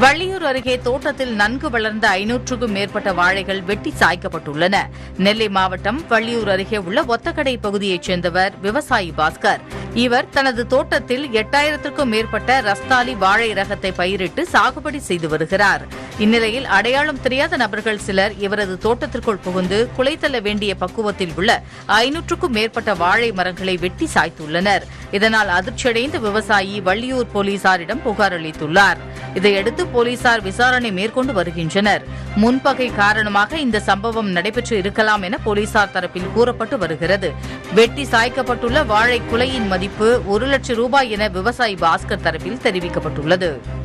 வள்ளியூர் அருகே தோட்டத்தில் நன்கு வளர்ந்த ஐநூற்றுக்கும் மேற்பட்ட வாழைகள் வெட்டி சாய்க்கப்பட்டுள்ளன நெல்லை மாவட்டம் வள்ளியூர் அருகே உள்ள ஒத்தக்கடை பகுதியைச் சேர்ந்தவர் விவசாயி பாஸ்கர் இவர் தனது தோட்டத்தில் எட்டாயிரத்திற்கும் மேற்பட்ட ரஸ்தாலி வாழை ரகத்தை பயிரிட்டு சாகுபடி செய்து வருகிறார் இந்நிலையில் அடையாளம் தெரியாத நபர்கள் சிலர் இவரது தோட்டத்திற்குள் புகுந்து குலைத்தள்ள வேண்டிய பக்குவத்தில் உள்ள ஐநூற்றுக்கும் மேற்பட்ட வாழை மரங்களை வெட்டி சாய்த்துள்ளனர் இதனால் அதிர்ச்சியடைந்த விவசாயி வள்ளியூர் போலீசாரிடம் புகார் அளித்துள்ளார் இதையடுத்து போலீசார் விசாரணை மேற்கொண்டு வருகின்றனர் முன்பகை காரணமாக இந்த சம்பவம் நடைபெற்று இருக்கலாம் என போலீசார் தரப்பில் கூறப்பட்டு வருகிறது வெட்டி சாய்க்கப்பட்டுள்ள வாழை குலையின் மதிப்பு ஒரு லட்சம் ரூபாய் என விவசாயி பாஸ்கர் தரப்பில் தெரிவிக்கப்பட்டுள்ளது